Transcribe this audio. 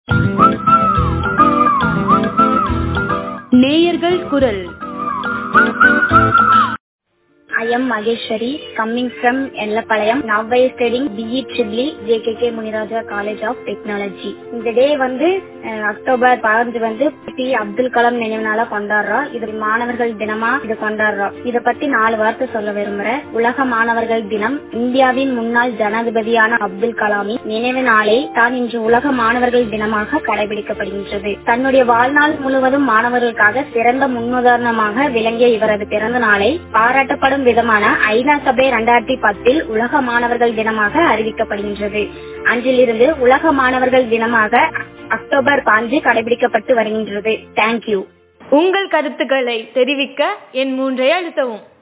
நேயர்கள் குரல் I am Mageshwari, coming from Ellapalayam. Now I am studying BE Tribly, JKK Muniraja College of Technology. இந்த டே வந்து அஹ், October பதினஞ்சு வந்து பி அப்துல் கலாம் நினைவு நாளா கொண்டாடுறோம் இது மாணவர்கள் தினமா இது கொண்டாடுறோம் இத பத்தி நாலு வார்த்தை சொல்ல விரும்புறேன் உலக மாணவர்கள் தினம் இந்தியாவின் முன்னாள் ஜனாதிபதியான அப்துல் கலாமின் நினைவு நாளை தான் இன்று உலக மாணவர்கள் தினமாக கடைபிடிக்கப்படுகின்றது தன்னுடைய வாழ்நாள் முழுவதும் மாணவர்களுக்காக சிறந்த முன்னுதாரணமாக விளங்கிய இவரது பிறந்த நாளை பாராட்டப்படும் விதமான ஐநா சபை இரண்டாயிரத்தி பத்தில் உலக மாணவர்கள் தினமாக அறிவிக்கப்படுகின்றது அன்றிலிருந்து உலக மாணவர்கள் தினமாக அக்டோபர் பாஞ்சு கடைபிடிக்கப்பட்டு வருகின்றது தேங்க்யூ உங்கள் கருத்துக்களை தெரிவிக்க என் மூன்றை அழுத்தவும்